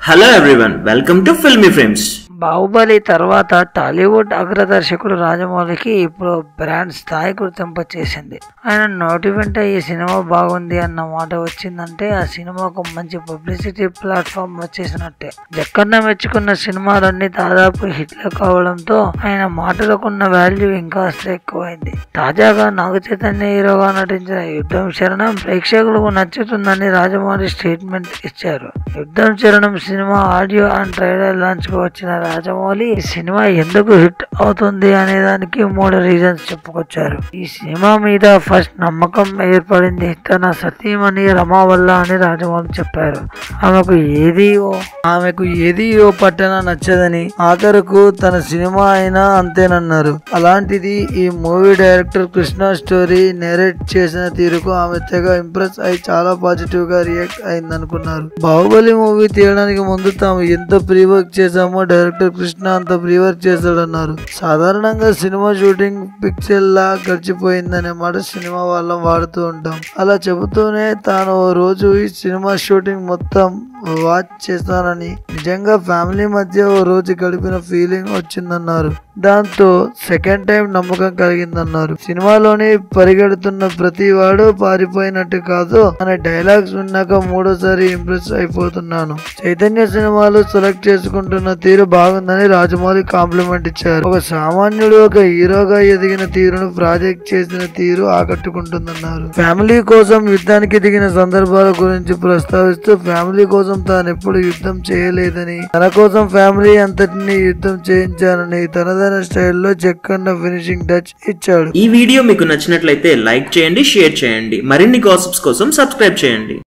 hello everyone welcome to Filmy Frames Baahubali తర్వాత టాలీవుడ్ అగ్రదర్శకుడు రాజమౌళికి ఇప్పుడు brand స్థాయి గుర్తింపు వచ్చేసింది ఆయన నోటి వెంట ఈ సినిమా బాగుంది అన్న మాట వచ్చిందంటే ఆ సినిమాకు మంచి పబ్లిసిటీ ప్లాట్ఫామ్ వచ్చేసినట్టే జక్కన్న మెచ్చుకున్న సినిమాలన్నీ దాదాపు హిట్లు కావడంతో ఆయన మాటలకున్న వాల్యూ ఇంకా ఎక్కువైంది తాజాగా నాగ చైతన్య హీరోగా నటించిన యుద్ధం శరణం ప్రేక్షకులకు నచ్చుతుందని రాజమౌళి స్టేట్మెంట్ ఇచ్చారు Yuddham Sharanam cinema audio and trailer launch కు వచ్చిన రాజమౌళి ఈ సినిమా ఎందుకు హిట్ అవుతుంది అనే దానికి మూడు రీజన్స్ చెప్పుకొచ్చారు ఈ సినిమా మీద ఫస్ట్ నమ్మకం ఏర్పడింది తన సతీమణి రమా వల్ల అని రాజమౌళి చెప్పారు ఆమెకు ఏది ఓ ఆమెకు ఏది ఓ పట్టణ నచ్చదని ఆఖరకు తన సినిమా అయినా అంతేనన్నారు అలాంటిది ఈ movie director Krishna story narrate చేసిన తీరుకు ఆమె తెగ ఇంప్రెస్ అయి చాలా పాజిటివ్ గా రియాక్ట్ అయింది అనుకున్నారు బాహుబలి మూవీ తీయడానికి ముందు తాము ఎంత ప్రీ వర్క్ చేశామో డైరెక్టర్ కృష్ణ అంత ప్రీ వర్క్ చేశాడన్నారు సాధారణంగా సినిమా షూటింగ్ పిక్చర్ లా గడిచిపోయిందనే మాట సినిమా వాళ్ళం వాడుతూ ఉంటాం అలా చెబుతూనే తాను ఓ రోజు ఈ సినిమా షూటింగ్ మొత్తం వాచ్ చేస్తానని నిజంగా ఫ్యామిలీ మధ్య ఓ రోజు గడిపిన ఫీలింగ్ వచ్చిందన్నారు దాంతో సెకండ్ టైం నమ్మకం కలిగిందన్నారు సినిమాలోని పరిగెడుతున్న ప్రతి వాడు పారిపోయినట్టు కాదు అనే డైలాగ్స్ విన్నాక మూడోసారి ఇంప్రెస్ అయిపోతున్నాను చైతన్య సినిమాలు సెలెక్ట్ చేసుకుంటున్న తీరు బాగుందని రాజమౌళి కాంప్లిమెంట్ ఇచ్చారు ఒక సామాన్యుడు ఒక హీరోగా ఎదిగిన తీరును ప్రాజెక్ట్ చేసిన తీరు ఆకట్టుకుంటుందన్నారు ఫ్యామిలీ కోసం యుద్ధానికి దిగిన సందర్భాల గురించి ప్రస్తావిస్తూ ఫ్యామిలీ కోసం తాను ఎప్పుడు యుద్ధం చేయలేదని తన కోసం ఫ్యామిలీ అంతటిని యుద్ధం చేయించానని తనదైన స్టైల్లో చెక్కన్న ఫినిషింగ్ టచ్ ఇచ్చాడు ఈ వీడియో మీకు నచ్చినట్లయితే లైక్ చేయండి షేర్ చేయండి మరిన్ని గాసిప్స్ కోసం సబ్స్క్రైబ్ చేయండి